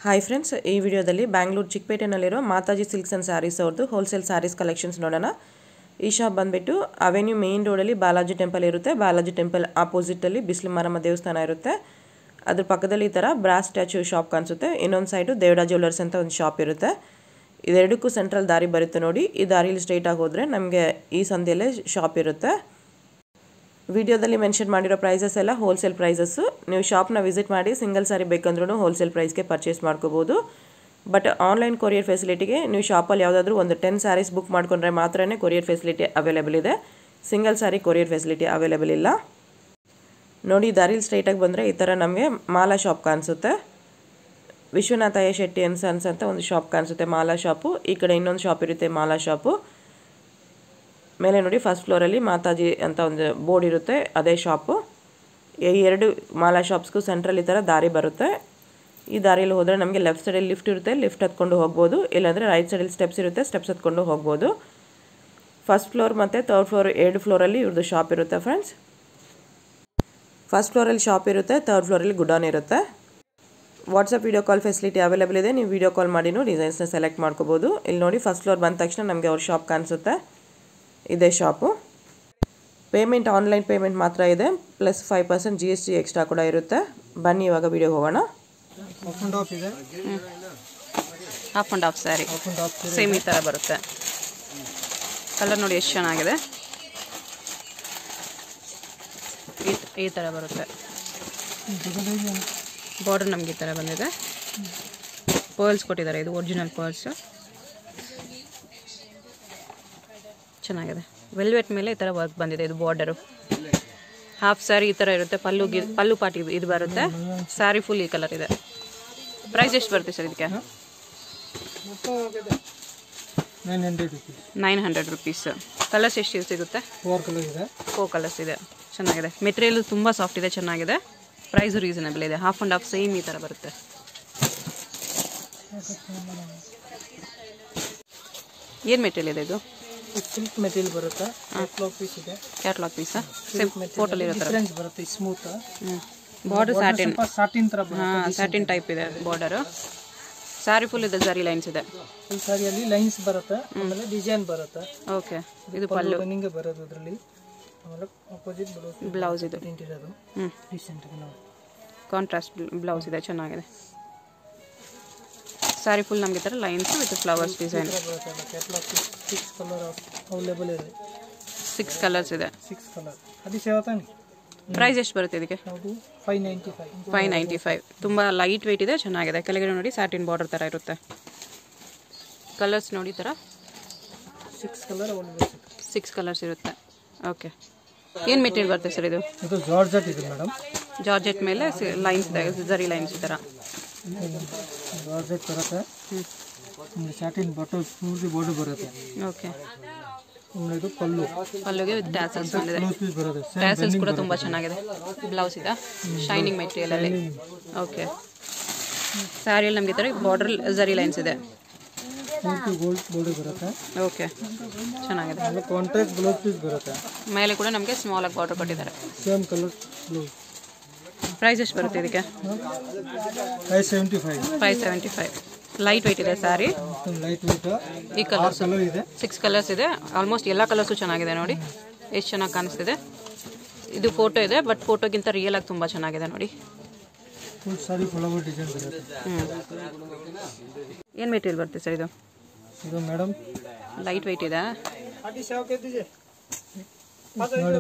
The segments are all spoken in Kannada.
ಹಾಯ್ ಫ್ರೆಂಡ್ಸ್ ಈ ವಿಡಿಯೋದಲ್ಲಿ ಬ್ಯಾಂಗ್ಳೂರು ಚಿಕ್ಕಪೇಟೆನಲ್ಲಿರೋ ಮಾತಾಜಿ ಸಿಲ್ಕ್ಸ್ ಆ್ಯಂಡ್ ಸ್ಯಾರೀಸ್ ಅವ್ರದ್ದು ಹೋಲ್ಸೇಲ್ ಸ್ಯಾರೀಸ್ ಕಲೆಕ್ಷನ್ಸ್ ನೋಡೋಣ ಈ ಶಾಪ್ ಬಂದುಬಿಟ್ಟು ಅವೆನ್ಯೂ ಮೇಯ್ನ್ ರೋಡಲ್ಲಿ ಬಾಲಾಜಿ ಟೆಂಪಲ್ ಇರುತ್ತೆ ಬಾಲಾಜಿ ಟೆಂಪಲ್ ಆಪೋಸಿಟಲ್ಲಿ ಬಿಸಿಲು ಮಾರಮ್ಮ ದೇವಸ್ಥಾನ ಇರುತ್ತೆ ಅದ್ರ ಪಕ್ಕದಲ್ಲಿ ಈ ಥರ ಬ್ರಾಸ್ ಸ್ಟ್ಯಾಚ್ಯೂ ಶಾಪ್ ಕಾಣಿಸುತ್ತೆ ಇನ್ನೊಂದು ಸೈಡು ದೇವಡ ಜ್ಯುವೆಲರ್ಸ್ ಅಂತ ಒಂದು ಶಾಪ್ ಇರುತ್ತೆ ಇದೆರಡಕ್ಕೂ ಸೆಂಟ್ರಲ್ ದಾರಿ ಬರುತ್ತೆ ನೋಡಿ ಈ ದಾರಿಲಿ ಸ್ಟ್ರೈಟಾಗಿ ಹೋದರೆ ನಮಗೆ ಈ ಸಂಧಿಯಲ್ಲೇ ಶಾಪ್ ಇರುತ್ತೆ ವಿಡಿಯೋದಲ್ಲಿ ಮೆನ್ಷನ್ ಮಾಡಿರೋ ಪ್ರೈಸಸ್ ಎಲ್ಲ ಹೋಲ್ಸೇಲ್ ಪ್ರೈಸಸ್ಸು ನೀವು ಶಾಪ್ನ ವಿಸಿಟ್ ಮಾಡಿ ಸಿಂಗಲ್ ಸಾರಿ ಬೇಕಂದ್ರೂ ಹೋಲ್ಸೇಲ್ ಪ್ರೈಸ್ಗೆ ಪರ್ಚೇಸ್ ಮಾಡ್ಕೋಬೋದು ಬಟ್ ಆನ್ಲೈನ್ ಕೊರಿಯರ್ ಫೆಸಿಲಿಟಿಗೆ ನೀವು ಶಾಪಲ್ಲಿ ಯಾವುದಾದ್ರೂ ಒಂದು ಟೆನ್ ಸ್ಯಾರೀಸ್ ಬುಕ್ ಮಾಡ್ಕೊಂಡ್ರೆ ಮಾತ್ರನೇ ಕೊರಿಯರ್ ಫೆಸಿಲಿಟಿ ಅವೈಲೇಬಲ್ ಇದೆ single sari courier facility available ಇಲ್ಲ ನೋಡಿ ದಾರಿಲಿ ಸ್ಟ್ರೈಟಾಗಿ ಬಂದರೆ ಈ ಥರ ನಮಗೆ ಮಾಲಾ ಶಾಪ್ ಕಾಣಿಸುತ್ತೆ ವಿಶ್ವನಾಥಯ್ಯ ಶೆಟ್ಟಿ ಅನ್ಸ್ ಸನ್ಸ್ ಅಂತ ಒಂದು ಶಾಪ್ ಕಾಣಿಸುತ್ತೆ ಮಾಲಾ ಶಾಪು ಈ ಕಡೆ ಇನ್ನೊಂದು ಶಾಪ್ ಇರುತ್ತೆ ಮಾಲಾ ಶಾಪು ಮೇಲೆ ನೋಡಿ ಫಸ್ಟ್ ಫ್ಲೋರಲ್ಲಿ ಮಾತಾಜಿ ಅಂತ ಒಂದು ಬೋರ್ಡ್ ಇರುತ್ತೆ ಅದೇ ಶಾಪು ಈ ಎರಡು ಮಾಲಾ ಶಾಪ್ಸ್ಗೂ ಸೆಂಟ್ರಲ್ ಈ ಥರ ದಾರಿ ಬರುತ್ತೆ ಈ ದಾರಿಯಲ್ಲಿ ಹೋದರೆ ನಮಗೆ ಲೆಫ್ಟ್ ಸೈಡಲ್ಲಿ ಲಿಫ್ಟ್ ಇರುತ್ತೆ ಲಿಫ್ಟ್ ಹತ್ಕೊಂಡು ಹೋಗ್ಬೋದು ಇಲ್ಲಾಂದರೆ ರೈಟ್ ಸೈಡಲ್ಲಿ ಸ್ಟೆಪ್ಸ್ ಇರುತ್ತೆ ಸ್ಟೆಪ್ಸ್ ಹತ್ಕೊಂಡು ಹೋಗ್ಬೋದು ಫಸ್ಟ್ ಫ್ಲೋರ್ ಮತ್ತು ತರ್ಡ್ ಫ್ಲೋರ್ ಎರಡು ಫ್ಲೋರಲ್ಲಿ ಇವ್ರದ್ದು ಶಾಪ್ ಇರುತ್ತೆ ಫ್ರೆಂಡ್ಸ್ ಫಸ್ಟ್ ಫ್ಲೋರಲ್ಲಿ ಶಾಪ್ ಇರುತ್ತೆ ತರ್ಡ್ ಫ್ಲೋರಲ್ಲಿ ಗುಡಾನ್ ಇರುತ್ತೆ WhatsApp video call facility available ಇದೆ ನೀವು ವೀಡಿಯೋ ಕಾಲ್ ಮಾಡಿನೂ ಡಿಸೈನ್ಸ್ನ ಸೆಲೆಕ್ಟ್ ಮಾಡ್ಕೋಬೋದು ಇಲ್ಲಿ ನೋಡಿ ಫಸ್ಟ್ ಫ್ಲೋರ್ ಬಂದ ತಕ್ಷಣ ನಮಗೆ ಅವ್ರ ಶಾಪ್ ಕಾಣಿಸುತ್ತೆ ಇದೇ ಶಾಪು ಪೇಮೆಂಟ್ ಆನ್ಲೈನ್ ಪೇಮೆಂಟ್ ಮಾತ್ರ ಇದೆ plus five percent G S T extra ಕೂಡ ಇರುತ್ತೆ ಬನ್ನಿ ಇವಾಗ ವಿಡಿಯೋ ಹೋಗೋಣ ಅಪ್ ಆ್ಯಂಡ್ ಆಫ್ ಇದೆ half and half sari up and off same ಈ ಥರ ಬರುತ್ತೆ ಕಲರ್ ನೋಡಿ ಎಷ್ಟು ಚೆನ್ನಾಗಿದೆ ಈ ಈ ಥರ ಬರುತ್ತೆ ಬಾರ್ಡರ್ ನಮ್ಗೆ ಈ ಥರ ಬಂದಿದೆ ಪರ್ಲ್ಸ್ ಕೊಟ್ಟಿದ್ದಾರೆ ಇದು ಒರಿಜಿನಲ್ ಪರ್ಲ್ಸ್ ಚೆನ್ನಾಗಿದೆ ವೆಲ್ವೆಟ್ ಮೇಲೆ ಈ ಥರ ವರ್ಕ್ ಬಂದಿದೆ ಇದು ಬಾರ್ಡರು ಹಾಫ್ ಸ್ಯಾರಿ ಈ ಥರ ಇರುತ್ತೆ ಪಲ್ಲು ಗಿ ಪಲ್ಲು ಪಾಟಿ ಇದು ಬರುತ್ತೆ ಸ್ಯಾರಿ ಫುಲ್ ಈ ಕಲರ್ ಇದೆ ಪ್ರೈಸ್ ಎಷ್ಟು ಬರುತ್ತೆ ಸರ್ ಇದಕ್ಕೆ nine hundred rupees nine hundred rupees colours ಎಷ್ಟು ಸಿಗುತ್ತೆ ಫೋರ್ ಕಲರ್ ಇದೆ ಫೋ ಕಲರ್ಸ್ ಇದೆ ಚೆನ್ನಾಗಿದೆ ಮೆಟೀರಿಯಲ್ ತುಂಬ ಸಾಫ್ಟ್ ಇದೆ ಚೆನ್ನಾಗಿದೆ ಪ್ರೈಸು ರೀಸನಬಲ್ ಇದೆ ಹಾಫ್ ಆ್ಯಂಡ್ ಹಾಫ್ ಸೇಮ್ ಈ ಥರ ಬರುತ್ತೆ ಏನು ಮೆಟೀರಿಯಲ್ ಇದೆ ಇದು ಸಿಲ್ಕ್ ಮೆಟೀರಿಯಲ್ ಬರುತ್ತೆ ಕ್ಲಾಕ್ ಪೀಸ್ ಇದೆ ಕ್ಯಾಟ್ಲಾಗ್ ಪೀಸಾ ಸೇಮ್ ಫೋಟೋಲಿ ಇರೋ ಥರ ಡಿಫ್ರೆನ್ಸ್ ಬರುತ್ತೆ ಸ್ಮೂತ್ ಹ್ಞೂ ಬಾರ್ಡರ್ ಸ್ಯಾಟಿನ್ ಸ್ವಲ್ಪ ಸಾಟಿನ್ ಥರ ಬರುತ್ತೆ ಹಾಂ ಸ್ಯಾಟಿನ್ ಟೈಪ್ ಇದೆ ಬಾರ್ಡರು ಸ್ಯಾರಿ ಫುಲ್ ಇದೆ ಜರಿ ಲೈನ್ಸ್ ಇದೆ ಈ ಸಾರಿಯಲ್ಲಿ ಲೈನ್ಸ್ ಬರುತ್ತೆ ಆಮೇಲೆ ಡಿಸೈನ್ ಬರುತ್ತೆ ಓಕೆ ಇದು ಪಲ್ಲು ರನ್ನಿಂಗ್ ಬರೋದು ಅದರಲ್ಲಿ ಆಮೇಲೆ ಅಪೋಸಿಟ್ ಬ್ಲೌಸ್ ಬ್ಲೌಸ್ ಇದು ಪ್ರಿಂಟ್ ಇರೋದು ಹ್ಞೂ ರೀಸೆಂಟ್ ನಾವು ಕಾಂಟ್ರಾಸ್ಟ್ ಬ್ಲೌಸ್ ಇದೆ ಚೆನ್ನಾಗಿದೆ ಸ್ಯಾರಿ ಫುಲ್ ನಮಗೆ ಥರ ಲೈನ್ಸ್ ವಿತ್ ಫ್ಲವರ್ಸ್ ಡಿಸೈನ್ ಬರುತ್ತೆ ಕ್ಯಾಟ್ಲಾಗ್ ಸಿಕ್ಸ್ ಕಲರ್ ಅವೈಲೇಬಲ್ ಇದೆ ಸಿಕ್ಸ್ ಕಲರ್ಸ್ ಇದೆ ಸಿಕ್ಸ್ ಕಲರ್ ಅದು ಸೇವಾ ತಾನೆ ಪ್ರೈಸ್ ಎಷ್ಟು ಬರುತ್ತೆ ಇದಕ್ಕೆ ಯಾವುದು five ninety five five ninety five ತುಂಬ ಲೈಟ್ ವೆಯ್ಟ್ ಇದೆ ಚೆನ್ನಾಗಿದೆ ಕೆಳಗಡೆ ನೋಡಿ ಸ್ಯಾಟಿನ್ ಬಾರ್ಡರ್ ಥರ ಇರುತ್ತೆ ಕಲರ್ಸ್ ನೋಡಿ ಥರ six colour available six colours ಇರುತ್ತೆ ಓಕೆ ಏನು ಮೆಟೀರಿಯಲ್ ಬರುತ್ತೆ ಸರ್ ಇದು ಇದು ಜಾರ್ಜೆಟ್ ಇದೆ ಮೇಡಮ್ ಜಾರ್ಜೆಟ್ ಮೇಲೆ ಲೈನ್ಸ್ ಇದೆ ಜರಿ ಲೈನ್ಸ್ ಈ ಥರ ಜಾರ್ಜೆಟ್ ಬರುತ್ತೆ ಆಮೇಲೆ ಸ್ಯಾಟಿನ್ ಬಾಟಲ್ ಪೂರ್ತಿ ಬೋರ್ಡ್ ಬರುತ್ತೆ ಓಕೆ ಆಮೇಲೆ ಇದು ಪಲ್ಲು ಪಲ್ಲುಗೆ ವಿತ್ ಟ್ಯಾಸಲ್ಸ್ ಬಂದಿದೆ ಬ್ಲೌಸ್ ಪೀಸ್ ಬರುತ್ತೆ ಸೇಮ್ ಟ್ಯಾಸಲ್ಸ್ ಕೂಡ ತುಂಬ ಚೆನ್ನಾಗಿದೆ ಬ್ಲೌಸ್ ಇದೆ ಶೈನಿಂಗ್ ಮೆಟೀರಿಯಲಲ್ಲಿ ಓಕೆ ಸ್ಯಾರಿಯಲ್ಲಿ ನಮಗೆ ಈ ಥರ ಬಾರ್ಡರ್ ಜರಿ ಲೈನ್ಸ್ ಇದೆ ಪೂರ್ತಿ ಗೋಲ್ಡ್ ಬೋರ್ಡ್ ಬರುತ್ತೆ ಓಕೆ ಚೆನ್ನಾಗಿದೆ ಆಮೇಲೆ ಕಾಂಟ್ರಾಕ್ಟ್ ಬ್ಲೌಸ್ ಪೀಸ್ ಬರುತ್ತೆ ಮೇಲೆ ಕೂಡ ನಮಗೆ ಸ್ಮಾಲ್ ಆಗಿ ಬಾರ್ಡರ್ ಕೊಟ್ಟಿದ್ದಾರೆ ಸೇಮ್ ಕಲರ್ ಬ್ಲೌಸ್ ಪ್ರೈಸ್ ಎಷ್ಟು ಬರುತ್ತೆ ಇದಕ್ಕೆ five seventy five five seventy five light weight ಇದೆ ಸ್ಯಾರಿ ಲೈಟ್ ವೆಯ್ಟ್ ಈ ಕಲರ್ಸ್ ಕಲರ್ ಇದೆ ಸಿಕ್ಸ್ ಕಲರ್ಸ್ ಇದೆ ಆಲ್ಮೋಸ್ಟ್ ಎಲ್ಲ ಕಲರ್ಸು ಚೆನ್ನಾಗಿದೆ ನೋಡಿ ಎಷ್ಟು ಚೆನ್ನಾಗಿ ಕಾಣಿಸ್ತಿದೆ ಇದು ಫೋಟೋ ಇದೆ ಬಟ್ ಫೋಟೋಗಿಂತ ರಿಯಲ್ ಆಗಿ ತುಂಬ ಚೆನ್ನಾಗಿದೆ ನೋಡಿ ಫುಲ್ ಸಾರಿ ಫ್ಲವರ್ ಡಿಸೈನ್ ಬರುತ್ತೆ ಹ್ಞೂ ಏನು ಮೆಟೀರಿಯಲ್ ಬರುತ್ತೆ ಸರ್ ಇದು ಇದು ಮೇಡಮ್ ಲೈಟ್ ವೆಯ್ಟ್ ಇದೆ ನೋಡಿ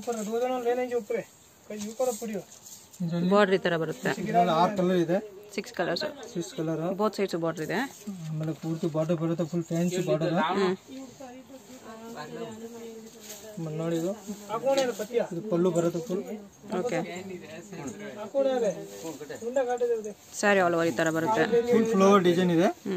ಮೇಡಮ್ ಬಾರ್ಡ್ರ್ ಈ ಥರ ಬರುತ್ತೆ ಇದರಲ್ಲಿ ಆರು ಕಲರ್ ಇದೆ six colours six colour both sides border ಇದೆ ಆಮೇಲೆ ಪೂರ್ತಿ ಬಾರ್ಡರ್ ಬರುತ್ತೆ ಫುಲ್ ಫ್ಯಾನ್ಸಿ ಬಾರ್ಡರ್ ನೋಡಿ ಇದು ಇದು ಪಲ್ಲು ಬರುತ್ತೆ full okay sari all over ಈ ಥರ ಬರುತ್ತೆ ಫುಲ್ ಫ್ಲವರ್ ಡಿಸೈನ್ ಇದೆ ಹ್ಞೂ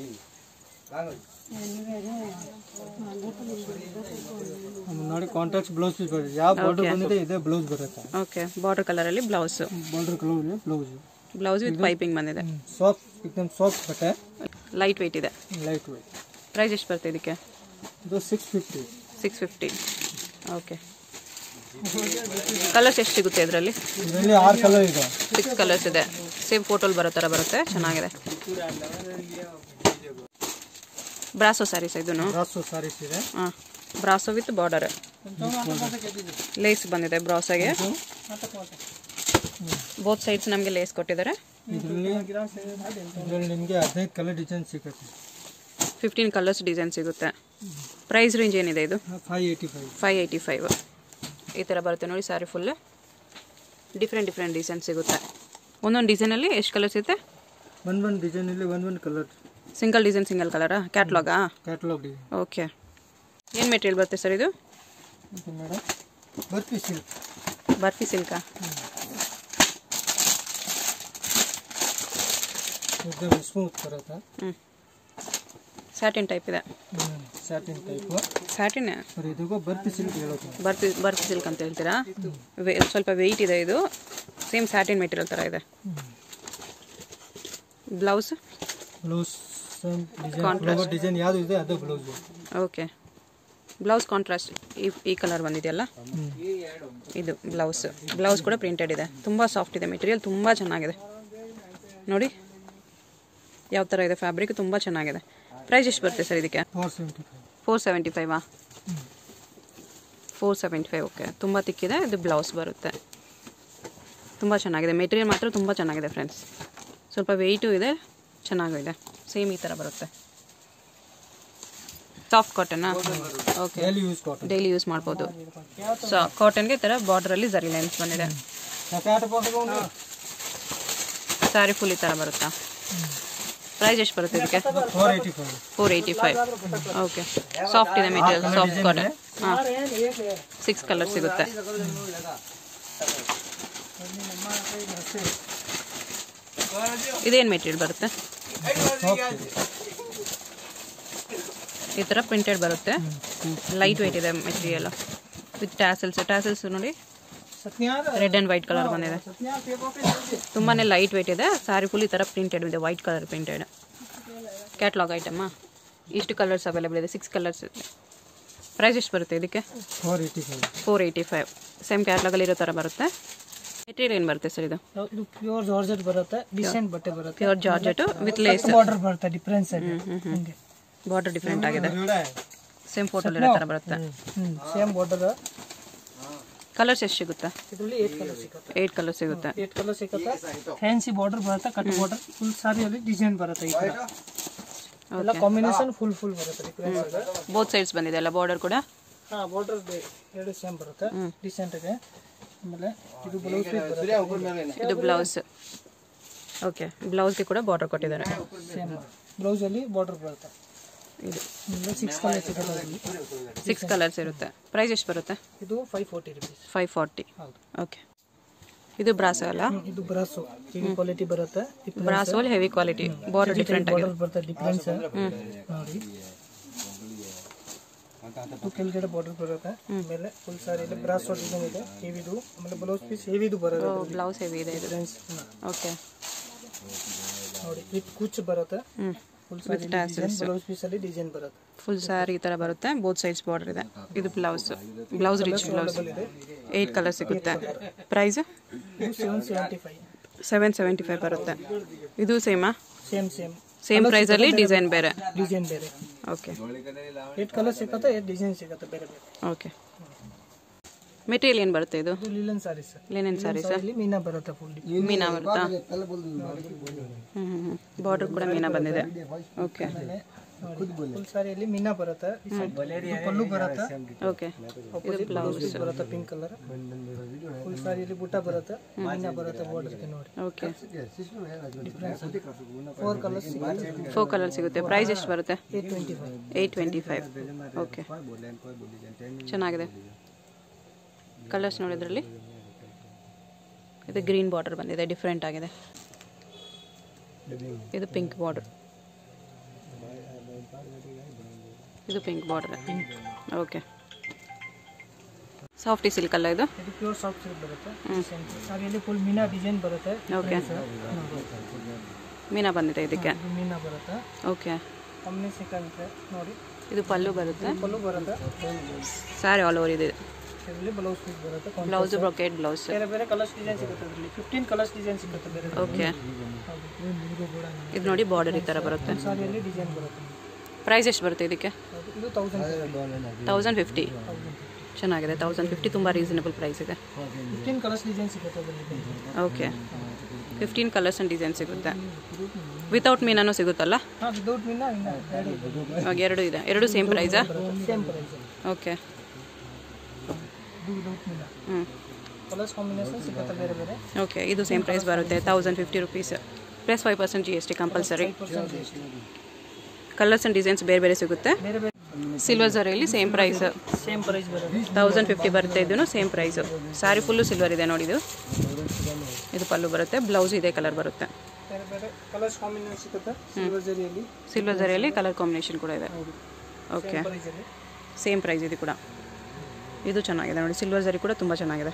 ಆಮೇಲೆ ನೋಡಿ ಕಾಂಟ್ರಾಕ್ಟ್ ಬ್ಲೌಸ್ ಪೀಸ್ ಬರುತ್ತೆ ಯಾವ ಬಾರ್ಡರ್ ಬಂದಿದೆ ಇದೇ ಬ್ಲೌಸ್ ಬರುತ್ತೆ ಓಕೆ ಬಾರ್ಡರ್ ಕಲರಲ್ಲಿ blouse border colour blouse blouse with piping ಬಂದಿದೆ ಸಾಫ್ಟ್ एकदम ಸಾಫ್ಟ್ ಬಟ್ಟೆ ಲೈಟ್ ವೆಯ್ಟ್ ಇದೆ ಲೈಟ್ ವೇಟ್ ಪ್ರೈಸ್ ಎಷ್ಟು ಬರುತ್ತೆ ಇದಕ್ಕೆ ಇದು six fifty six fifty okay colours ಎಷ್ಟು ಸಿಗುತ್ತೆ ಇದರಲ್ಲಿ ಇದರಲ್ಲಿ ಆರು ಕಲರ್ ಇದೆ ಸಿಕ್ಸ್ ಕಲರ್ಸ್ ಇದೆ ಸೇಮ್ ಫೋಟೋಲ್ ಬರೋ ಥರ ಬರುತ್ತೆ ಚೆನ್ನಾಗಿದೆ ಬ್ರಾಸೋ ಸ್ಯಾರೀಸ್ ಇದನ್ನು ಬ್ರಾಸೋ ಸಾರೀಸ್ ಇದೆ ಹಾಂ ಬ್ರಾಸೋ ವಿತ್ ಬಾರ್ಡರ್ ಲೇಸ್ ಬಂದಿದೆ ಬ್ರಾಸೋಗೆ ಬೋತ್ ಸೈಡ್ಸ್ ನಮಗೆ ಲೇಸ್ ಕೊಟ್ಟಿದ್ದಾರೆ ಇದರಲ್ಲಿ ಇದರಲ್ಲಿ ನಿಮಗೆ ಹದಿನೈದು ಕಲರ್ ಡಿಸೈನ್ ಸಿಗುತ್ತೆ ಫಿಫ್ಟೀನ್ ಕಲರ್ಸ್ ಡಿಸೈನ್ ಸಿಗುತ್ತೆ ಪ್ರೈಸ್ ರೇಂಜ್ ಏನಿದೆ ಇದು five eighty five five eighty five ಈ ಥರ ಬರುತ್ತೆ ನೋಡಿ sari full different different design ಸಿಗುತ್ತೆ ಒಂದೊಂದು ಡಿಸೈನಲ್ಲಿ ಎಷ್ಟು ಕಲರ್ ಸಿಗುತ್ತೆ ಒನ್ ಒನ್ ಡಿಸೈನಲ್ಲಿ one one colour single design single ಕಲರಾ ಕ್ಯಾಟ್ಲಾಗಾ ಕ್ಯಾಟಲಾಗ್ ಡಿಸೈನ್ ಓಕೆ ಏನು ಮೆಟೀರಿಯಲ್ ಬರುತ್ತೆ ಸರ್ ಇದು okay madam Barfi silk barfi ಸಿಲ್ಕಾ एकदम ಸ್ಮೂತ್ ಬರುತ್ತೆ ಹ್ಞೂ ಸ್ಯಾಟಿನ್ ಟೈಪ್ ಇದೆ ಸ್ಯಾಟಿನ್ ಟೈಪು ಸ್ಯಾಟಿನ್ ಬರೀ ಇದಕ್ಕೂ ಬರ್ಫಿ ಸಿಲ್ಕ್ ಹೇಳೋದು ಬರ್ಫಿ ಬರ್ಫಿ ಸಿಲ್ಕ್ ಅಂತ ಹೇಳ್ತೀರಾ ವೇ ಸ್ವಲ್ಪ ವೆಯ್ಟ್ ಇದೆ ಇದು ಸೇಮ್ ಸ್ಯಾಟಿನ್ ಮೆಟೀರಿಯಲ್ ಥರ ಇದೆ ಬ್ಲೌಸ್ ಬ್ಲೌಸ್ ಡಿಸೈನ್ ಡಿಸೈನ್ ಯಾವುದು ಇದೆ ಅದು ಬ್ಲೌಸ್ ಓಕೆ ಬ್ಲೌಸ್ ಕಾಂಟ್ರಾಸ್ಟ್ ಈ ಈ ಕಲರ್ ಬಂದಿದೆಯಲ್ಲ ಇದು ಬ್ಲೌಸ್ ಬ್ಲೌಸ್ ಕೂಡ ಪ್ರಿಂಟೆಡ್ ಇದೆ ತುಂಬ ಸಾಫ್ಟ್ ಇದೆ ಮೆಟೀರಿಯಲ್ ತುಂಬ ಚೆನ್ನಾಗಿದೆ ನೋಡಿ ಯಾವ ಥರ ಇದೆ ಫ್ಯಾಬ್ರಿಕ್ ತುಂಬ ಚೆನ್ನಾಗಿದೆ ಪ್ರೈಸ್ ಎಷ್ಟು ಬರುತ್ತೆ ಸರ್ ಇದಕ್ಕೆ four seventy five four seventy ಫೈವಾ ಫೋರ್ ಸೆವೆಂಟಿ ಫೈವ್ ಓಕೆ ತುಂಬ ತಿಕ್ಕಿದೆ ಇದು ಬ್ಲೌಸ್ ಬರುತ್ತೆ ತುಂಬ ಚೆನ್ನಾಗಿದೆ ಮೆಟೀರಿಯಲ್ ಮಾತ್ರ ತುಂಬ ಚೆನ್ನಾಗಿದೆ ಫ್ರೆಂಡ್ಸ್ ಸ್ವಲ್ಪ ವೆಯ್ಟು ಇದೆ ಚೆನ್ನಾಗಿದೆ ಸೇಮ್ ಈ ಥರ ಬರುತ್ತೆ ಸಾಫ್ಟ್ ಕಾಟನಾ okay daily use cotton daily use ಮಾಡ್ಬೋದು ಸೊ ಕಾಟನ್ಗೆ ಈ ಥರ ಬಾರ್ಡ್ರಲ್ಲಿ ಜರಿ ಲೈನ್ಸ್ ಬಂದಿದೆ ಸ್ಯಾರಿ ಫುಲ್ ಈ ಥರ ಬರುತ್ತಾ ಪ್ರೈಸ್ ಎಷ್ಟು ಬರುತ್ತೆ ಇದಕ್ಕೆ four eighty five four eighty five okay soft ಇದೆ ಮೆಟೀರಿಯಲ್ ಸಾಫ್ಟ್ ಕಾಟನ್ ಹಾಂ ಸಿಕ್ಸ್ ಕಲರ್ ಸಿಗುತ್ತೆ ಇದೇನು ಮೆಟೀರಿಯಲ್ ಬರುತ್ತೆ ಈ ಥರ ಪ್ರಿಂಟೆಡ್ ಬರುತ್ತೆ ಲೈಟ್ ವೆಯ್ಟ್ ಇದೆ ಮೆಟೀರಿಯಲ್ ವಿತ್ ಟ್ಯಾಸಲ್ಸ್ ಟ್ಯಾಸಲ್ಸ್ ನೋಡಿ ರೆಡ್ ಆ್ಯಂಡ್ ವೈಟ್ ಕಲರ್ ಬಂದಿದೆ ತುಂಬಾ ಲೈಟ್ ವೆಯ್ಟ್ ಇದೆ ಸ್ಯಾರಿ ಫುಲ್ ಈ ಥರ ಪ್ರಿಂಟೆಡ್ ಇದೆ ವೈಟ್ ಕಲರ್ ಪ್ರಿಂಟೆಡ್ ಕ್ಯಾಟ್ಲಾಗ್ ಐಟಮಾ ಇಷ್ಟು ಕಲರ್ಸ್ ಅವೈಲೇಬಲ್ ಇದೆ ಸಿಕ್ಸ್ ಕಲರ್ಸ್ ಇದೆ ಪ್ರೈಸ್ ಎಷ್ಟು ಬರುತ್ತೆ ಇದಕ್ಕೆ four eighty five four eighty five same ಕ್ಯಾಟ್ಲಾಗಲ್ಲಿ ಇರೋ ಥರ ಬರುತ್ತೆ ಮೆಟೀರಿಯಲ್ ಏನು ಬರುತ್ತೆ ಸರ್ ಇದು ಇದು ಪ್ಯೂರ್ ಜಾರ್ಜೆಟ್ ಬರುತ್ತೆ ಡಿಸೆಂಟ್ ಬಟ್ಟೆ ಬರುತ್ತೆ pure georgette with lace border ಬರುತ್ತೆ ಡಿಫ್ರೆನ್ಸ್ ಹಂಗೆ ಬಾರ್ಡರ್ ಡಿಫ್ರೆಂಟ್ ಆಗಿದೆ ಸೇಮ್ ಫೋಟೋಲಿ ಇರೋ ಥರ ಬರುತ್ತೆ ಹ್ಮ್ ಸೇಮ್ ಬಾರ್ಡರ್ ಕಲರ್ಸ್ ಎಷ್ಟು ಸಿಗುತ್ತೆ ಇದರಲ್ಲಿ ಏಟ್ ಕಲರ್ ಸಿಗುತ್ತೆ ಏಯ್ಟ್ ಕಲರ್ ಸಿಗುತ್ತೆ ಏಟ್ ಕಲರ್ ಸಿಗುತ್ತೆ ಫ್ಯಾನ್ಸಿ ಬಾರ್ಡರ್ ಬರುತ್ತೆ ಕಟ್ ಬಾರ್ಡರ್ ಫುಲ್ ಸಾರಿಯಲ್ಲಿ ಡಿಸೈನ್ ಬರುತ್ತೆ ಈ ತರ ಎಲ್ಲ ಕಾಂಬಿನೇಷನ್ ಫುಲ್ ಫುಲ್ ಬರುತ್ತೆ ಡಿಫ್ರೆನ್ಸ್ ಬೋತ್ ಸೈಡ್ಸ್ ಬಂದಿದೆ ಅಲ್ಲ ಬಾರ್ಡರ್ ಕೂಡ ಹಾ ಬಾರ್ಡರ್ ಎರಡು ಸೇಮ್ ಬರುತ್ತೆ ಡಿಸೆಂಟ್ ಇದೆ ಆಮೇಲೆ ಇದು ಬ್ಲೌಸ್ ಬರುತ್ತೆ ಇದು ಬ್ಲೌಸ್ ಓಕೆ ಬ್ಲೌಸ್ಗೆ ಕೂಡ ಬಾರ್ಡರ್ ಕೊಟ್ಟಿದ್ದಾರೆ ಸೇಮ್ ಬ್ಲೌಸ್ ಅಲ್ಲಿ ಬಾರ್ಡರ್ ಬರುತ್ತೆ ಇದು ಸಿಕ್ಸ್ ಕಲರ್ ಸಿಗುತ್ತೆ ಅದರಲ್ಲಿ ಸಿಕ್ಸ್ ಕಲರ್ಸ್ ಇರುತ್ತೆ ಪ್ರೈಸ್ ಎಷ್ಟು ಬರುತ್ತೆ ಇದು five forty rupees five forty ಹೌದು ಓಕೆ ಇದು ಬ್ರಾಸ್ ಅಲ್ಲ ಇದು ಬ್ರಾಸು ಹೆವಿ ಕ್ವಾಲಿಟಿ ಬರುತ್ತೆ ಬ್ರಾಸೋಲ್ ಹೆವಿ ಕ್ವಾಲಿಟಿ ಬಾರ್ಡರ್ ಡಿಫ್ರೆಂಟ್ ಆಗಿದೆ ಬಾರ್ಡರ್ ಬರುತ್ತೆ ಡಿಫ್ರೆನ್ಸ್ ನೋಡಿ ಇದು ಕೆಳಗಡೆ ಬಾರ್ಡರ್ ಬರುತ್ತೆ ಆಮೇಲೆ ಫುಲ್ ಸಾರಿಯಲ್ಲಿ ಬ್ರಾಸ್ ಡಿಸೈನ್ ಇದೆ ಹೆವಿದು ಆಮೇಲೆ ಬ್ಲೌಸ್ ಪೀಸ್ ಹೆವಿದು ಬರುತ್ತೆ ಬ್ಲೌಸ್ ಹೆವಿ ಇದೆ ಇದು ಡಿಫ್ರೆನ್ಸ್ ಓಕೆ ನೋಡಿ ವಿತ್ ಕುಚ್ ಬರುತ್ತೆ ಹ್ಞೂ full sari design blouse piece ಅಲ್ಲಿ ಡಿಸೈನ್ ಬರುತ್ತೆ ಫುಲ್ ಸ್ಯಾರಿ ಈ ಥರ ಬರುತ್ತೆ ಬೋತ್ ಸೈಡ್ಸ್ ಬಾರ್ಡರ್ ಇದೆ ಇದು blouse blouse rich blouse eight colour ಸಿಗುತ್ತೆ ಪ್ರೈಸ್ ಇದು seven seventy five seven seventy five ಬರುತ್ತೆ ಇದು ಸೇಮಾ ಸೇಮ್ ಸೇಮ್ ಸೇಮ್ ಪ್ರೈಸಲ್ಲಿ ಡಿಸೈನ್ ಬೇರೆ ಡಿಸೈನ್ ಬೇರೆ ಓಕೆ ಏಟ್ ಕಲರ್ ಸಿಗುತ್ತೆ ಏಟ್ ಡಿಸೈನ್ ಸಿಗುತ್ತೆ ಬೇರೆ ಬೇರೆ ಓಕೆ ಮೆಟೀರಿಯಲ್ ಏನು ಬರುತ್ತೆ ಇದು ಇದು ಲಿಲನ್ ಸಾರೀಸ್ ಲಿನೆನ್ ಸ್ಯಾರೀಸ್ ಇಲ್ಲಿ ಮೀನಾ ಬರುತ್ತೆ ಫುಲ್ ಮೀನಾ ಬರುತ್ತಾ ಹ್ಞೂ ಹ್ಞೂ ಬಾರ್ಡರ್ ಕೂಡ ಮೀನಾ ಬಂದಿದೆ ಓಕೆ ಫುಲ್ ಸಾರಿಯಲ್ಲಿ ಮೀನಾ ಬರುತ್ತೆ ಇದು ಪಲ್ಲು ಬರುತ್ತೆ ಓಕೆ ಇದು ಬ್ಲೌಸ್ ಬರುತ್ತೆ ಪಿಂಕ್ ಕಲರ್ ಫುಲ್ ಸಾರಿಯಲ್ಲಿ ಬುಟ್ಟ ಬರುತ್ತೆ ಮೀನಾ ಬರುತ್ತೆ ಬಾರ್ಡರ್ಗೆ ನೋಡಿ ಓಕೆ ಫೋರ್ ಕಲರ್ಸ್ ಸಿಗುತ್ತೆ ಫೋರ್ ಕಲರ್ ಸಿಗುತ್ತೆ ಪ್ರೈಸ್ ಎಷ್ಟು ಬರುತ್ತೆ eight twenty five eight twenty five okay ಚೆನ್ನಾಗಿದೆ ಕಲರ್ಸ್ ನೋಡಿದ್ರಲ್ಲಿ ಇದು ಗ್ರೀನ್ ಬಾರ್ಡರ್ ಬಂದಿದೆ ಡಿಫ್ರೆಂಟ್ ಆಗಿದೆ ಇದು ಪಿಂಕ್ ಬಾರ್ಡರ್ ಇದು ಪಿಂಕ್ ಬಾರ್ಡರ್ ಓಕೆ ಸಾಫ್ಟಿ ಸಿಲ್ಕ್ ಅಲ್ಲ ಇದು ಇದು ಪ್ಯೂರ್ ಸಾಫ್ಟ್ ಸಿಲ್ಕ್ ಬರುತ್ತೆ ಸಾರಿಯಲ್ಲಿ ಫುಲ್ ಮೀನಾ ಡಿಸೈನ್ ಬರುತ್ತೆ ಓಕೆ ಮೀನಾ ಬಂದಿದೆ ಇದಕ್ಕೆ ಇದು ಮೀನಾ ಬರುತ್ತೆ ಓಕೆ ಕಾಂಬಿನೇಷನ್ ಸಿಕ್ಕಂತೆ ನೋಡಿ ಇದು ಪಲ್ಲು ಬರುತ್ತೆ ಪಲ್ಲು ಬರುತ್ತೆ ಸ್ಯಾರಿ ಆಲ್ ಓವರ್ ಇದೆ ಇದರಲ್ಲಿ ಬ್ಲೌಸ್ ಪೀಸ್ ಬರುತ್ತೆ ಬ್ಲೌಸ್ ಬ್ರೊಕೆಟ್ ಬ್ಲೌಸ್ ಬೇರೆ ಬೇರೆ ಕಲರ್ಸ್ ಡಿಸೈನ್ ಸಿಗುತ್ತೆ ಅದರಲ್ಲಿ ಫಿಫ್ಟೀನ್ ಕಲರ್ಸ್ ಡಿಸೈನ್ ಸಿಗುತ್ತೆ ಬೇರೆ ಓಕೆ ಇದು ನೋಡಿ ಬಾರ್ಡರ್ ಈ ಥರ ಬರುತ್ತೆ ಸಾರಿಯಲ್ಲಿ ಡಿಸೈನ್ ಬರುತ್ತೆ ಪ್ರೈಸ್ ಎಷ್ಟು ಬರುತ್ತೆ ಇದಕ್ಕೆ ಹೌದು. ಇದು ತೌಸಂಡ್ ತೌಸಂಡ್ ಫಿಫ್ಟಿ ಚೆನ್ನಾಗಿದೆ ತೌಸಂಡ್ ಫಿಫ್ಟಿ ತುಂಬ ರೀಸನಬಲ್ ಪ್ರೈಸ್ ಇದೆ ಫಿಫ್ಟೀನ್ ಕಲರ್ಸ್ ಡಿಸೈನ್ ಸಿಗುತ್ತೆ ಅದರಲ್ಲಿ okay fifteen colours and design ಸಿಗುತ್ತೆ ವಿತೌಟ್ ಮೀನೂ ಸಿಗುತ್ತಲ್ಲ ಹಾಂ ವಿದೌಟ್ ಮೀನ ಇನ್ನು ಎರಡು ಇದೆ ಇವಾಗ ಎರಡು ಇದೆ ಎರಡು ಸೇಮ್ ಪ್ರೈಸಾ ಸೇಮ್ ಪ್ರೈಸ್ ಓಕೆ ಇದು ವಿದೌಟ್ ಮೀನ ಹ್ಞೂ ಕಲರ್ಸ್ ಕಾಂಬಿನೇಷನ್ ಸಿಗುತ್ತೆ ಬೇರೆ ಬೇರೆ ಓಕೆ ಇದು ಸೇಮ್ ಪ್ರೈಸ್ ಬರುತ್ತೆ thousand fifty rupees plus five percent G S T compulsory percent ಎಷ್ಟು ಕಲರ್ಸ್ ಆ್ಯಂಡ್ ಡಿಸೈನ್ಸ್ ಬೇರೆ ಬೇರೆ ಸಿಗುತ್ತೆ ಬೇರೆ ಬೇರೆ ಸಿಲ್ವರ್ ಝರಿಯಲ್ಲಿ ಸೇಮ್ ಪ್ರೈಸ್ ಸೇಮ್ ಪ್ರೈಸ್ ಬರುತ್ತೆ ತೌಸಂಡ್ ಫಿಫ್ಟಿ ಬರುತ್ತೆ ಇದೂ same price sari full silver ಇದೆ ನೋಡಿ ಇದು ಇದು ಪಲ್ಲು ಬರುತ್ತೆ ಬ್ಲೌಸ್ ಇದೇ ಕಲರ್ ಬರುತ್ತೆ ಬೇರೆ ಬೇರೆ ಕಲರ್ಸ್ ಕಾಂಬಿನೇಷನ್ ಸಿಗುತ್ತೆ ಸಿಲ್ವರ್ ಜರಿಯಲ್ಲಿ ಸಿಲ್ವರ್ ಝರಿಯಲ್ಲಿ ಕಲರ್ ಕಾಂಬಿನೇಷನ್ ಕೂಡ ಇದೆ ಓಕೆ ಪ್ರೈಸಲ್ಲಿ ಸೇಮ್ ಪ್ರೈಸ್ ಇದು ಕೂಡ ಇದು ಚೆನ್ನಾಗಿದೆ ನೋಡಿ ಸಿಲ್ವರ್ ಝರಿ ಕೂಡ ತುಂಬ ಚೆನ್ನಾಗಿದೆ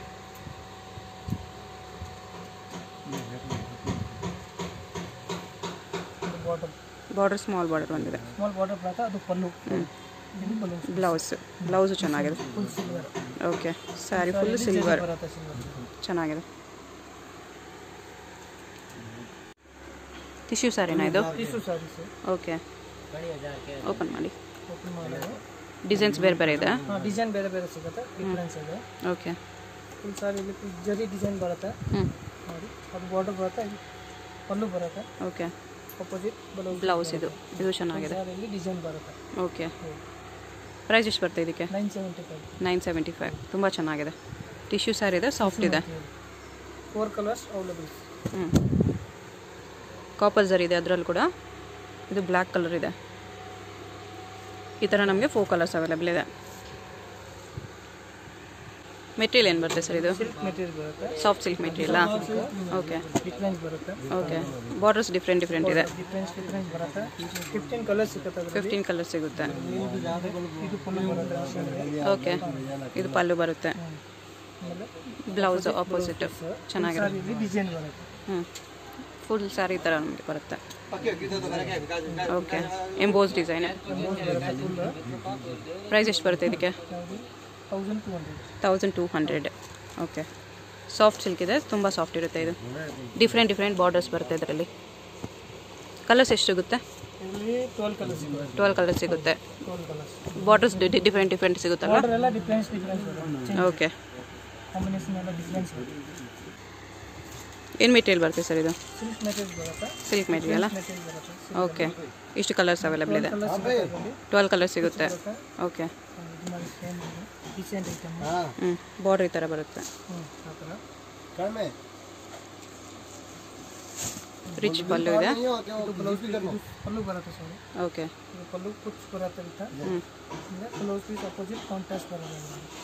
ಬಾಟಲ್ ಬಾರ್ಡರ್ ಸ್ಮಾಲ್ ಬಾರ್ಡರ್ ಬಂದಿದೆ ಸ್ಮಾಲ್ ಬಾಟಲ್ ಬರುತ್ತೆ ಅದು ಪಲ್ಲು ಇದು ಬ್ಲೌಸ್ ಬ್ಲೌಸ್ ಬ್ಲೌಸು ಚೆನ್ನಾಗಿದೆ full silver okay sari full silver ಬರುತ್ತೆ ಸಿಲ್ವರ್ ಚೆನ್ನಾಗಿದೆ ಟಿಶ್ಯೂ ಸ್ಯಾರಿನಾ ಇದು ಟಿಶ್ಯೂ ಸಾರೀಸ್ ಓಕೆ ಓಪನ್ ಮಾಡಿ ಓಪನ್ ಮಾಡೋದು ಡಿಸೈನ್ಸ್ ಬೇರೆ ಬೇರೆ ಇದೆ ಹಾಂ ಡಿಸೈನ್ ಬೇರೆ ಬೇರೆ ಸಿಗುತ್ತೆ ಡಿಫ್ರೆನ್ಸ್ ಇದೆ ಓಕೆ ಫುಲ್ ಸಾರಿಯಲ್ಲಿ ಫುಲ್ ಜರಿ ಡಿಸೈನ್ ಬರುತ್ತೆ ಹ್ಞೂ ನೋಡಿ ಅದು ಬಾರ್ಡರ್ ಬರುತ್ತೆ ಇದು ಪಲ್ಲು ಬರುತ್ತೆ ಓಕೆ ಅಪೋಸಿಟ್ ಬ್ಲೌಸ್ ಬ್ಲೌಸ್ ಇದು ಇದು ಚೆನ್ನಾಗಿದೆ ಸಾರಿಯಲ್ಲಿ ಡಿಸೈನ್ ಬರುತ್ತೆ ಓಕೆ ಪ್ರೈಸ್ ಎಷ್ಟು ಬರುತ್ತೆ ಇದಕ್ಕೆ nine seventy five nine seventy five ತುಂಬ ಚೆನ್ನಾಗಿದೆ ಟಿಶ್ಯೂ ಸ್ಯಾರಿ ಇದೆ ಸಾಫ್ಟ್ ಇದೆ ಫೋರ್ ಕಲರ್ಸ್ ಅವೈಲೇಬಲ್ ಹ್ಞೂ ಕಾಪರ್ ಜರ್ ಇದೆ ಅದರಲ್ಲಿ ಕೂಡ ಇದು ಬ್ಲ್ಯಾಕ್ ಕಲರ್ ಇದೆ ಈ ಥರ ನಮಗೆ ಫೋರ್ ಕಲರ್ಸ್ ಅವೈಲೇಬಲ್ ಇದೆ ಮೆಟೀರಿಯಲ್ ಏನು ಬರುತ್ತೆ ಸರ್ ಇದು ಸಿಲ್ಕ್ ಮೆಟೀರಿಯಲ್ ಬರುತ್ತೆ ಸಾಫ್ಟ್ ಸಿಲ್ಕ್ ಮೆಟೀರಿಯಲ್ಲಾ ಓಕೆ ಡಿಫ್ರೆನ್ಸ್ ಬರುತ್ತೆ ಓಕೆ ಬಾರ್ಡರ್ಸ್ ಡಿಫ್ರೆಂಟ್ ಡಿಫ್ರೆಂಟ್ ಇದೆ ಡಿಫ್ರೆನ್ಸ್ ಡಿಫ್ರೆನ್ಸ್ ಬರುತ್ತೆ ಫಿಫ್ಟೀನ್ ಕಲರ್ಸ್ ಸಿಗುತ್ತೆ ಅದರಲ್ಲಿ ಫಿಫ್ಟೀನ್ ಕಲರ್ ಸಿಗುತ್ತೆ ಇದು ಪಲ್ಲು ಬರುತ್ತೆ ಓಕೆ ಇದು ಪಲ್ಲು ಬರುತ್ತೆ ಆಮೇಲೆ ಬ್ಲೌಸ್ ಆಪೋಸಿಟ್ ಚೆನ್ನಾಗಿದೆ ಸಾರಿಯಲ್ಲಿ ಡಿಸೈನ್ ಬರುತ್ತೆ ಹ್ಞೂ ಫುಲ್ ಸ್ಯಾರಿ ಥರ ನಮಗೆ ಬರುತ್ತೆ ಓಕೆ ಎಂಬೋಸ್ ಡಿಸೈನ್ ಪ್ರೈಸ್ ಎಷ್ಟು ಬರುತ್ತೆ ಇದಕ್ಕೆ thousand two hundred thousand two hundred okay soft silk ಇದೆ ತುಂಬ ಸಾಫ್ಟ್ ಇರುತ್ತೆ ಇದು ಡಿಫ್ರೆಂಟ್ ಡಿಫ್ರೆಂಟ್ ಬಾರ್ಡರ್ಸ್ ಬರುತ್ತೆ ಇದರಲ್ಲಿ ಕಲರ್ಸ್ ಎಷ್ಟು ಸಿಗುತ್ತೆ ಇದರಲ್ಲಿ ಟ್ವೆಲ್ ಕಲರ್ಸ್ ಸಿಗುತ್ತೆ ಟ್ವೆಲ್ ಕಲರ್ ಸಿಗುತ್ತೆ twelve colours borders different different ಸಿಗುತ್ತಲ್ಲ ಬಾರ್ಡರ್ ಎಲ್ಲ ಡಿಫ್ರೆನ್ಸ್ ಡಿಫ್ರೆನ್ಸ್ ಬರುತ್ತೆ ಓಕೆ ಕಾಂಬಿನೇಷನ್ ಎಲ್ಲ ಡಿಫ್ರೆನ್ಸ್ ಬರುತ್ತೆ ಏನು ಮೆಟೀರಿಯಲ್ ಬರುತ್ತೆ ಸರ್ ಇದು ಸಿಲ್ಕ್ ಮೆಟೀರಿಯಲ್ ಬರುತ್ತೆ ಸಿಲ್ಕ್ ಮೆಟೀರಿಯಲ್ಲ ಮೆಟೀರಿಯಲ್ ಬರುತ್ತೆ ಓಕೆ ಇಷ್ಟು ಕಲರ್ಸ್ ಅವೈಲೇಬಲ್ ಇದೆ ಕಲರ್ ಸಿಗುತ್ತೆ ಅದರಲ್ಲಿ ಟ್ವೆಲ್ ಕಲರ್ ಸಿಗುತ್ತೆ ಓಕೆ ಇದು ಮಾಡಿ ಸೇಮ್ ಡಿಸೈನ್ ಐಟಮ್ ಹ್ಞೂ ಬಾರ್ಡರ್ ಈ ಥರ ಬರುತ್ತೆ ಹ್ಞೂ ಆ ಥರ ರಿಚ್ ಪಲ್ಲು ಇದೆ ಪಲ್ಲು ಬರುತ್ತೆ ಸಾರಿ ಓಕೆ ಇದು ಪಲ್ಲು ಕುಚ್ ಬರುತ್ತೆ ಅಂತ ಹ್ಞೂ ಬ್ಲೌಸ್ ಪೀಸ್ ಅಪೋಸಿಟ್ ಕಾಂಟ್ರಾಸ್ಟ್ ಬರುತ್ತೆ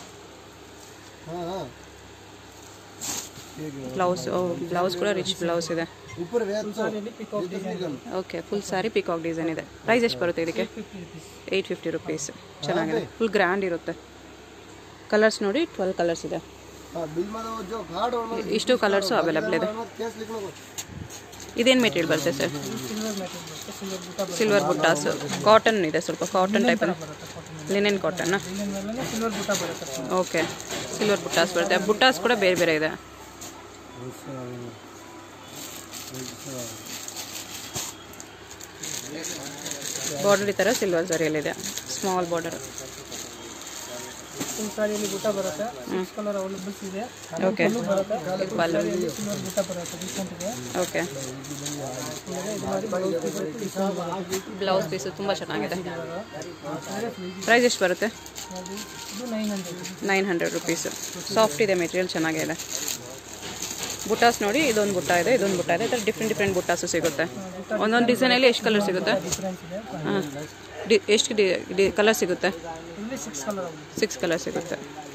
ಬ್ಲೌಸ್ ಓ ಬ್ಲೌಸ್ ಕೂಡ ರಿಚ್ ಬ್ಲೌಸ್ ಇದೆ ಸಾರಿಯಲ್ಲಿ peacock design okay full sari peacock design ಇದೆ ಪ್ರೈಸ್ ಎಷ್ಟು ಬರುತ್ತೆ ಇದಕ್ಕೆ fifty rupees eight fifty rupees ಚೆನ್ನಾಗಿದೆ ಫುಲ್ ಗ್ರ್ಯಾಂಡ್ ಇರುತ್ತೆ ಕಲರ್ಸ್ ನೋಡಿ ಟ್ವೆಲ್ ಕಲರ್ಸ್ ಇದೆ ಇಷ್ಟು ಕಲರ್ಸು ಅವೈಲೇಬಲ್ ಇದೆ ಇದೇನು ಮೆಟೀರಿಯಲ್ ಬರುತ್ತೆ ಸರ್ ಸಿಲ್ವರ್ ಮೆಟೀರಿಯಲ್ ಬರುತ್ತೆ ಸಿಲ್ವರ್ ಬುಟ್ಟ ಬರುತ್ತೆ ಸಿಲ್ವರ್ ಬುಟ್ಟಾಸು ಕಾಟನ್ ಇದೆ ಸ್ವಲ್ಪ ಕಾಟನ್ ಟೈಪ್ ಬರುತ್ತೆ ಕಾಟನ್ ಲಿನೆನ್ ಕಾಟನ್ನ ಡಿಸೈನ್ ಮೇಲೆ ಸಿಲ್ವರ್ ಬುಟ್ಟ ಬರುತ್ತೆ ಓಕೆ ಸಿಲ್ವರ್ ಬುಟ್ಟಾಸ್ ಬರುತ್ತೆ ಬುಟ್ಟಾಸ್ ಕೂಡ ಬೇರೆ ಬೇರೆ ಇದೆ ಬಾರ್ಡರ್ ಈ ಥರ ಸಿಲ್ವರ್ ಜರಿಯಲ್ಲಿದೆ ಸ್ಮಾಲ್ ಬಾರ್ಡರ್ ಫುಲ್ ಸಾರಿಯಲ್ಲಿ ಬುಟ್ಟ ಬರುತ್ತೆ ಸಿಕ್ಸ್ ಕಲರ್ ಅವೈಲೇಬಲ್ಸ್ ಇದೆ ಓಕೆ ಪಲ್ಲು ಬರುತ್ತೆ ಪಲ್ಲು ಸಾರಿಯಲ್ಲಿ ಸಿಲ್ವರ್ ಬುಟ್ಟ ಬರುತ್ತೆ ಡಿಸೆಂಟ್ ಇದೆ ಓಕೆ ಆಮೇಲೆ ಇದು ಮಾಡಿ ಬ್ಲೌಸ್ ಪೀಸ್ ಡಿಸೈನ್ ಬರುತ್ತೆ ಬ್ಲೌಸ್ ಪೀಸು ತುಂಬ ಚೆನ್ನಾಗಿದೆ ಪ್ರೈಸ್ ಎಷ್ಟು ಬರುತ್ತೆ ನೋಡಿ, ಇದು nine hundred nine hundred rupees soft ಇದೆ ಮೆಟೀರಿಯಲ್ ಚೆನ್ನಾಗಿದೆ ಬುಟ್ಟಾಸ್ ನೋಡಿ ಇದೊಂದು ಬುಟ್ಟ ಇದೆ ಇದೊಂದು ಬುಟ್ಟ ಇದೆ ಈ ಥರ ಡಿಫ್ರೆಂಟ್ ಡಿಫ್ರೆಂಟ್ ಬುಟ್ಟಾಸು ಸಿಗುತ್ತೆ ಒಂದೊಂದು ಡಿಸೈನಲ್ಲಿ ಎಷ್ಟು ಕಲರ್ ಸಿಗುತ್ತೆ ಡಿಫ್ರೆನ್ಸ್ ಇದೆ ಹಾಂ ಡಿ ಎಷ್ಟು ಡಿ ಡಿ ಕಲರ್ ಸಿಗುತ್ತೆ ಇಲ್ಲಿ ಸಿಕ್ಸ್ ಕಲರ್ ಆಗುತ್ತೆ ಸಿಕ್ಸ್ ಕಲರ್ ಸಿಗುತ್ತೆ